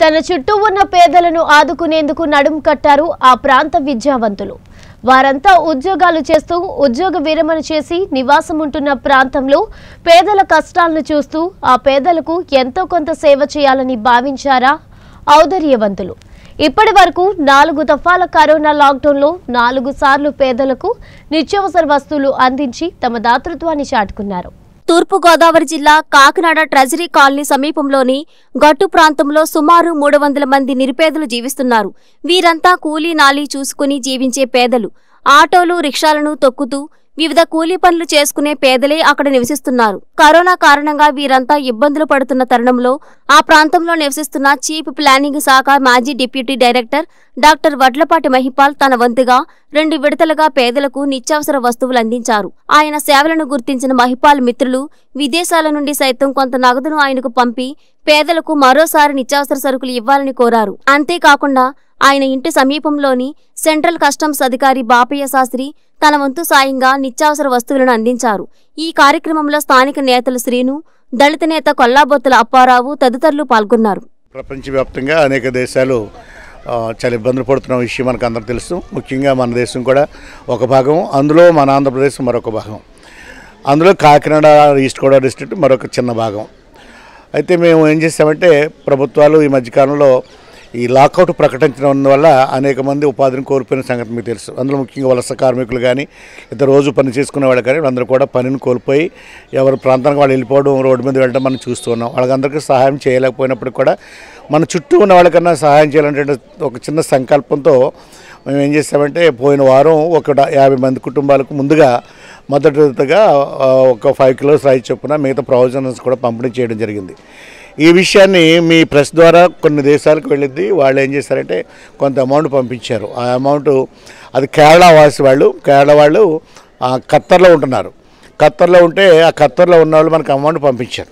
తన చుట్టూ ఉన్న పేదలను ఆదుకునేందుకు నడుం కట్టారు ఆ ప్రాంత విద్యావంతులు వారంతా ఉద్యోగాలు చేస్తూ ఉద్యోగ విరమణ చేసి నివాసం ఉంటున్న ప్రాంతంలో పేదల కష్టాలను చూస్తూ ఆ పేదలకు ఎంతో కొంత సేవ చేయాలని భావించారా ఔదర్యవంతులు ఇప్పటి వరకు నాలుగు దఫాల కరోనా లాక్డౌన్లో నాలుగు సార్లు పేదలకు నిత్యావసర వస్తువులు అందించి తమ దాతృత్వాన్ని చాటుకున్నారు తూర్పుగోదావరి జిల్లా కాకినాడ ట్రెజరీ కాలనీ సమీపంలోని గట్టు ప్రాంతంలో సుమారు మూడు వందల మంది నిరుపేదలు జీవిస్తున్నారు వీరంతా కూలీ నాలీ చూసుకుని జీవించే పేదలు ఆటోలు రిక్షాలను తొక్కుతూ వివిధ కూలీ పనులు చేసుకునే పేదలే అక్కడ నివసిస్తున్నారు కరోనా కారణంగా వీరంతా ఇబ్బందులు పడుతున్న తరుణంలో ఆ ప్రాంతంలో నివసిస్తున్న చీఫ్ ప్లానింగ్ శాఖ మాజీ deputy director doctor Vadlapati Mahipal తన వంతుగా రెండు విడతలుగా పేదలకు నిత్యావసర వస్తువులు అందించారు ఆయన సేవలను గుర్తించిన మహిపాల్ మిత్రులు విదేశాల నుండి సైతం కొంత నగదును ఆయనకు పంపి పేదలకు మరోసారి నిత్యావసర సరుకులు ఇవ్వాలని కోరారు అంతేకాకుండా ఆయన ఇంటి సమీపంలోని సెంట్రల్ కస్టమ్స్ అధికారి బాపయ్య శాస్త్రి తన వంతు సాయంగా నిత్యావసర వస్తువులను అందించారు ఈ కార్యక్రమంలో స్థానిక నేతలు శ్రీను దళిత నేత కొల్లాబొత్తుల అప్పారావు తదితరులు పాల్గొన్నారు ప్రపంచవ్యాప్తంగా అనేక దేశాలు ఆ, చాలా ఇబ్బందులు పడుతున్న విషయం మనకు అందరికి తెలుసు ముఖ్యంగా మన దేశం కూడా ఒక భాగం అందులో మన ఆంధ్రప్రదేశ్ మరొక భాగం అందులో కాకినాడ ఈస్ట్ గోదావరి డిస్ట్రిక్ట్ మరొక చిన్న భాగం అయితే మేము ఏం చేసామంటే ప్రభుత్వాలు ఈ మధ్యకాలంలో ఈ లాకౌట్ ప్రకటించడం వల్ల అనేక మంది ఉపాధిని కోల్పోయిన సంగతి మీకు తెలుసు అందులో ముఖ్యంగా వలస కార్మికులు కానీ ఇతర రోజు పని చేసుకునే వాళ్ళు కానీ అందరూ కూడా పనిని కోల్పోయి ఎవరి ప్రాంతానికి వాళ్ళు వెళ్ళిపోవడం రోడ్డు మీద వెళ్ళడం మనం చూస్తూ ఉన్నాం వాళ్ళకందరికీ సహాయం చేయలేకపోయినప్పటికీ కూడా మన చుట్టూ ఉన్న వాళ్ళకన్నా సహాయం చేయాలంటే ఒక చిన్న సంకల్పంతో మేము ఏం చేస్తామంటే పోయిన వారం ఒక డా- యాభై మంది కుటుంబాలకు ముందుగా మొదటి విడతగా ఆ, ఒక ఫైవ్ కిలోస్ రైస్ చొప్పున మిగతా ప్రొవిజన్స్ కూడా పంపిణీ చేయడం జరిగింది ఈ విషయాన్ని మీ ప్రెస్ ద్వారా కొన్ని దేశాలకు వెళ్ళిద్ది వాళ్ళు ఏం చేశారంటే కొంత అమౌంట్ పంపించారు ఆ అమౌంట్ అది కేరళ వాసి వాళ్ళు కేరళ వాళ్ళు ఆ, ఖత్తర్లో ఉంటున్నారు ఖత్తర్లో ఉంటే ఆ ఖత్తర్లో ఉన్న వాళ్ళు మనకు అమౌంట్ పంపించారు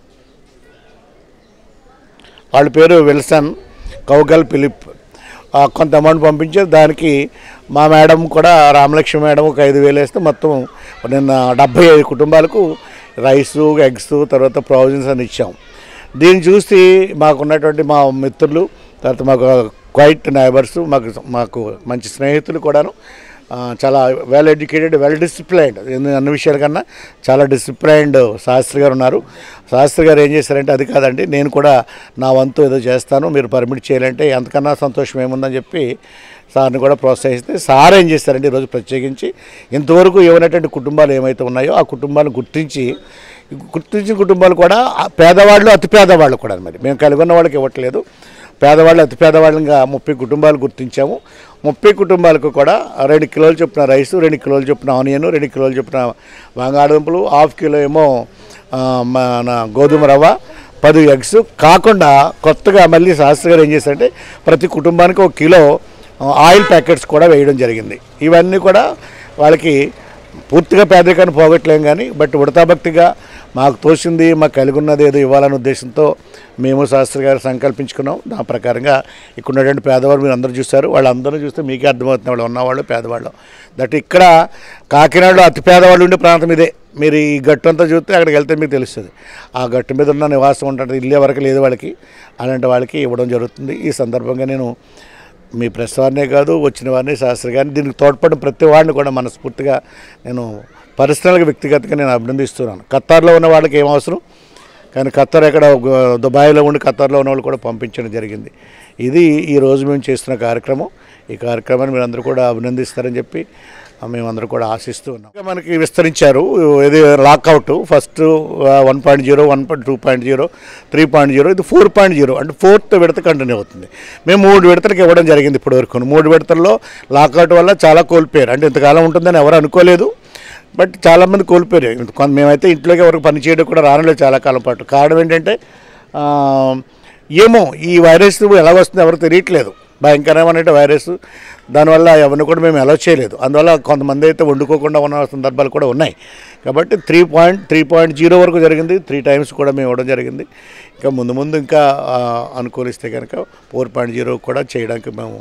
వాళ్ళ పేరు విల్సన్ కౌగల్ ఫిలిప్ ఆ, కొంత అమౌంట్ పంపించారు దానికి మా మేడం కూడా రామలక్ష్మి మేడం ఒక ఐదు వేలు వేస్తే మొత్తం నిన్న డెబ్బై ఐదు కుటుంబాలకు రైసు ఎగ్స్ తర్వాత ప్రావిజన్స్ అని ఇచ్చాం దీన్ని చూసి మాకున్నటువంటి మా మిత్రులు తర్వాత మాకు క్వైట్ నైబర్స్ మాకు మాకు మంచి స్నేహితులు కూడాను ఆ, చాలా వెల్ ఎడ్యుకేటెడ్ వెల్ డిసిప్లైన్డ్ అన్ని విషయాల కన్నా చాలా డిసిప్లైన్డ్ శాస్త్రి గారు ఉన్నారు శాస్త్రి గారు ఏం చేశారంటే అది కాదండి నేను కూడా నా వంతు ఏదో చేస్తాను మీరు పర్మిట్ చేయాలంటే ఎంతకన్నా సంతోషం ఏముందని చెప్పి సార్ని కూడా ప్రోత్సహిస్తే సార్ ఏం చేస్తారంటే ఈరోజు ప్రత్యేకించి ఇంతవరకు ఏమైనటువంటి కుటుంబాలు ఏమైతే ఉన్నాయో ఆ కుటుంబాలను గుర్తించి గుర్తించిన కుటుంబాలు కూడా ఆ పేదవాళ్ళు అతి పేదవాళ్ళు కూడా మరి మేము కలిగి ఉన్న వాళ్ళకి ఇవ్వట్లేదు పేదవాళ్ళు అతి పేదవాళ్ళంగా ముప్పై కుటుంబాలు గుర్తించాము ముప్పై కుటుంబాలకు కూడా రెండు కిలోలు చొప్పున రైసు రెండు కిలోలు చొప్పున ఆనియన్ రెండు కిలోలు చొప్పున బంగాళదుంపలు హాఫ్ కిలో ఏమో ఆ, మన గోధుమ రవ్వ పది ఎగ్స్ కాకుండా కొత్తగా మళ్ళీ శాస్త్రి గారు ఏం చేశారంటే ప్రతి కుటుంబానికి ఒక కిలో ఆ, ఆయిల్ ప్యాకెట్స్ కూడా వేయడం జరిగింది ఇవన్నీ కూడా వాళ్ళకి పూర్తిగా పేదరికాన్ని పోగొట్టలేం కానీ బట్ ఉడతాభక్తిగా మాకు తోచింది మాకు కలిగి ఉన్నది ఏదో ఇవ్వాలనే ఉద్దేశంతో మేము శాస్త్రి గారు సంకల్పించుకున్నాం దాని ప్రకారంగా ఇక్కడ ఉన్నటువంటి పేదవారు మీరు అందరూ చూస్తారు వాళ్ళందరూ చూస్తే మీకే అర్థమవుతుంది వాళ్ళు ఉన్నవాళ్ళు పేదవాళ్ళు దట్ ఇక్కడ కాకినాడలో అతి పేదవాళ్ళు ఉండే ప్రాంతం ఇదే మీరు ఈ గట్టు అంతా చూస్తే అక్కడికి వెళ్తే మీకు తెలుస్తుంది ఆ గట్టు మీద ఉన్న నివాసం ఉంటుంది ఇల్లే వరకు లేదు వాళ్ళకి అలాంటి వాళ్ళకి ఇవ్వడం జరుగుతుంది ఈ సందర్భంగా నేను మీ ప్రెస్ వారినే కాదు వచ్చిన వారిని శాస్త్రి గారిని దీనికి తోడ్పడిన ప్రతి వాడిని కూడా మనస్ఫూర్తిగా నేను పర్సనల్గా వ్యక్తిగతంగా నేను అభినందిస్తున్నాను ఖత్తార్లో ఉన్న వాళ్ళకి ఏం అవసరం కానీ ఖత్తర్ ఎక్కడ ఒక దుబాయ్లో ఉండి ఖత్తర్లో ఉన్న వాళ్ళు కూడా పంపించడం జరిగింది ఇది ఈ రోజు మేము చేస్తున్న కార్యక్రమం ఈ కార్యక్రమాన్ని మీరు అందరూ కూడా అభినందిస్తారని చెప్పి ఆ, మేమందరూ కూడా ఆశిస్తూ ఉన్నాం ఇంకా మనకి విస్తరించారు ఇది lockout first one point zero one point two point zero three point zero ఇది ఫోర్ పాయింట్ జీరో అంటే ఫోర్త్ విడత కంటిన్యూ అవుతుంది మేము మూడు విడతలకు ఇవ్వడం జరిగింది ఇప్పటివరకు మూడు విడతల్లో లాక్అవుట్ వల్ల చాలా కోల్పోయారు అంటే ఇంతకాలం ఉంటుందని ఎవరు అనుకోలేదు బట్ చాలామంది కోల్పోయారు కొంత మేమైతే ఇంట్లోకి ఎవరికి పని చేయడం కూడా రానలేదు చాలా కాలం పాటు కారణం ఏంటంటే ఆ, ఏమో ఈ వైరస్ ఎలా వస్తుందో ఎవరు తెలియట్లేదు భయంకరమైన వైరస్ దానివల్ల ఎవరిని కూడా మేము అలౌ చేయలేదు అందువల్ల కొంతమంది అయితే వండుకోకుండా ఉన్న సందర్భాలు కూడా ఉన్నాయి కాబట్టి three point three point zero వరకు జరిగింది త్రీ టైమ్స్ కూడా మేము ఇవ్వడం జరిగింది ఇంకా ముందు ముందు ఇంకా ఆ, అనుకూలిస్తే కనుక ఫోర్ పాయింట్ జీరో కూడా చేయడానికి మేము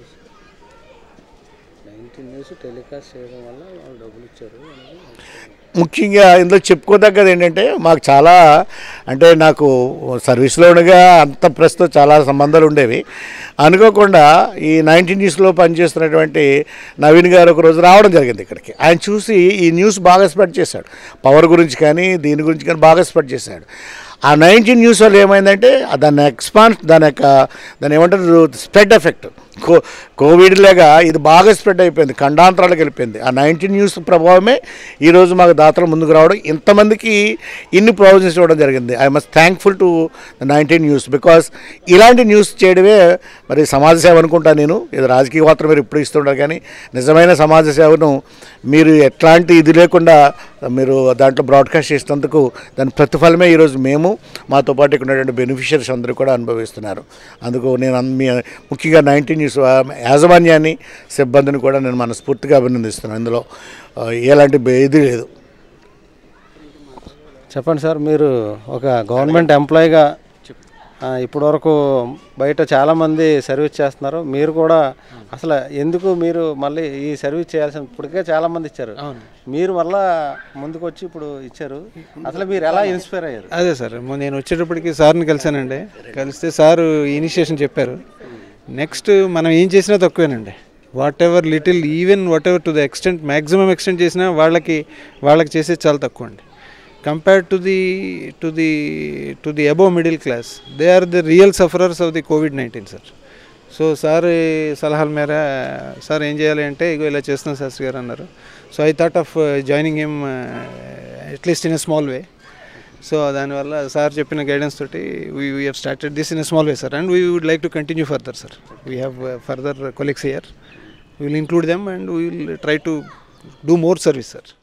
నైన్టీన్ న్యూస్ టెలికాస్ట్ చేయడం వల్ల వాళ్ళు డబ్బులు ఇచ్చారు అనేది ముఖ్యంగా ఇందులో చెప్పుకోదగ్గది ఏంటంటే మాకు చాలా అంటే నాకు సర్వీస్లో ఉండగా అంత ప్రెస్తో చాలా సంబంధాలు ఉండేవి అనుకోకుండా ఈ నైన్టీన్ న్యూస్లో పనిచేస్తున్నటువంటి నవీన్ గారు ఒక రోజు రావడం జరిగింది ఇక్కడికి ఆయన చూసి ఈ న్యూస్ బాగా స్ప్రెడ్ చేశాడు పవర్ గురించి కానీ దీని గురించి కానీ బాగా స్ప్రెడ్ చేశాడు ఆ నైన్టీన్ న్యూస్ వల్ల ఏమైందంటే దాని ఎక్స్పాన్స్ దాని యొక్క దాని ఏమంటారు స్ప్రెడ్ ఎఫెక్ట్ కో కోవిడ్ లాగా ఇది బాగా స్ప్రెడ్ అయిపోయింది ఖండాంతరాలకు వెళ్ళిపోయింది ఆ నైన్టీన్ న్యూస్ ప్రభావమే ఈరోజు మాకు దాతలు ముందుకు రావడం ఇంతమందికి ఇన్ని ప్రొవిజన్స్ ఇవ్వడం జరిగింది I must thankful to nineteen news because ఇలాంటి న్యూస్ చేయడమే మరి సమాజ సేవ అనుకుంటా నేను ఇది రాజకీయ పాత్ర మీరు ఇప్పుడు ఇస్తుంటారు కానీ నిజమైన సమాజ సేవను మీరు ఎట్లాంటి ఇది లేకుండా మీరు దాంట్లో బ్రాడ్కాస్ట్ చేసినందుకు దాని ప్రతిఫలమే ఈరోజు మేము మాతో పాటు ఇక్కడ ఉన్నటువంటి బెనిఫిషరీస్ అందరూ కూడా అనుభవిస్తున్నారు అందుకు నేను అన్- మీ ముఖ్యంగా నైన్టీన్ న్యూస్ యాజమాన్యాన్ని సిబ్బందిని కూడా నేను మనస్ఫూర్తిగా అభినందిస్తున్నాను ఇందులో ఆ, ఎలాంటి బే- ఇది లేదు చెప్పండి సార్ మీరు ఒక గవర్నమెంట్ ఎంప్లాయీగా ఇప్పటివరకు బయట చాలామంది సర్వీస్ చేస్తున్నారు మీరు కూడా అసలు ఎందుకు మీరు మళ్ళీ ఈ సర్వీస్ చేయాల్సిన ఇప్పటికే చాలామంది ఇచ్చారు మీరు మళ్ళా ముందుకు వచ్చి ఇప్పుడు ఇచ్చారు అసలు మీరు ఎలా ఇన్స్పైర్ అయ్యారు అదే సార్ మొ- నేను వచ్చేటప్పటికి సార్ని కలిశానండి కలిస్తే సార్ ఇనిషియేషన్ చెప్పారు నెక్స్ట్ మనం ఏం చేసినా తక్కువేనండి whatever little even whatever to the extent maximum extent చేసినా వాళ్ళకి వాళ్ళకి చేసేది చాలా తక్కువ అండి compared to the to the to the above middle class they are the real sufferers of the COVID nineteen sir so sir సలహాల మేర sir ఏం చేయాలి అంటే ఇగో ఇలా చేస్తున్నాం శాస్త్రి గారు అన్నారు so I thought of joining him at least in a small way so దానివల్ల sir చెప్పిన గైడెన్స్ తోటి we we have started this in a small way sir and we would like to continue further sir we have further colleagues here we will include them and we will try to do more service sir